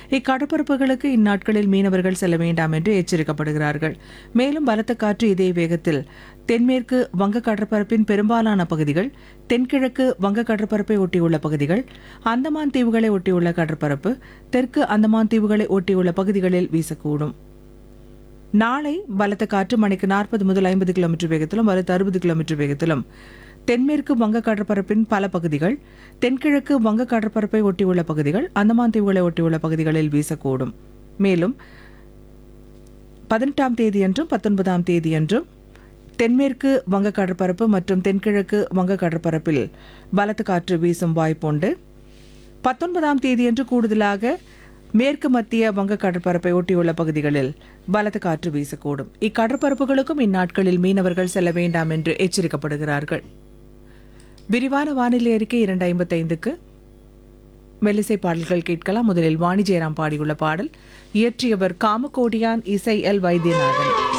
இக்கடற்பரப்புகளுக்கு இந்நாட்களில் மீனவர்கள் செல்ல வேண்டாம் என்று எச்சரிக்கப்படுகிறார்கள் மேலும் பலத்த காற்று இதே வேகத்தில் தென்மேற்கு வங்க கடற்பரப்பின் பெரும்பாலான பகுதிகள் தென்கிழக்கு வங்க கடற்பரப்பை ஒட்டியுள்ள பகுதிகள் அந்தமான் தீவுகளை ஒட்டியுள்ள கடற்பரப்பு தெற்கு அந்தமான் தீவுகளை ஒட்டியுள்ள பகுதிகளில் வீசக்கூடும் நாளை பலத்த காற்று மணிக்கு நாற்பது முதல் ஐம்பது கிலோமீட்டர் வேகத்திலும் வலுத்து அறுபது கிலோமீட்டர் வேகத்திலும் தென்மேற்கு வங்க கடற்பரப்பின் பல பகுதிகள் தென்கிழக்கு வங்க கடற்பரப்பை ஒட்டியுள்ள பகுதிகள் அந்தமான் தீவுகளை ஒட்டியுள்ள பகுதிகளில் வீசக்கூடும் மேலும் பதினெட்டாம் தேதியன்றும் பத்தொன்பதாம் தேதியன்றும் தென்மேற்கு வங்க கடற்பரப்பு மற்றும் தென்கிழக்கு வங்க கடற்பரப்பில் பலத்த காற்று வீசும் வாய்ப்புண்டு பத்தொன்பதாம் தேதியன்று கூடுதலாக மேற்கு மத்திய வங்க கடற்பரப்பை ஒட்டியுள்ள பகுதிகளில் பலத்த காற்று வீசக்கூடும் இக்கடற்பரப்புகளுக்கும் இந்நாட்களில் மீனவர்கள் செல்ல வேண்டாம் என்று எச்சரிக்கப்படுகிறார்கள் விரிவான வானிலை அறிக்கை இரண்டு ஐம்பத்தைந்துக்கு மெல்லிசை பாடல்கள் கேட்கலாம் முதலில் வாணி ஜெயராம் பாடியுள்ள பாடல் இயற்றியவர் காமகோடியான் இசை எல் வைத்தியநாதன்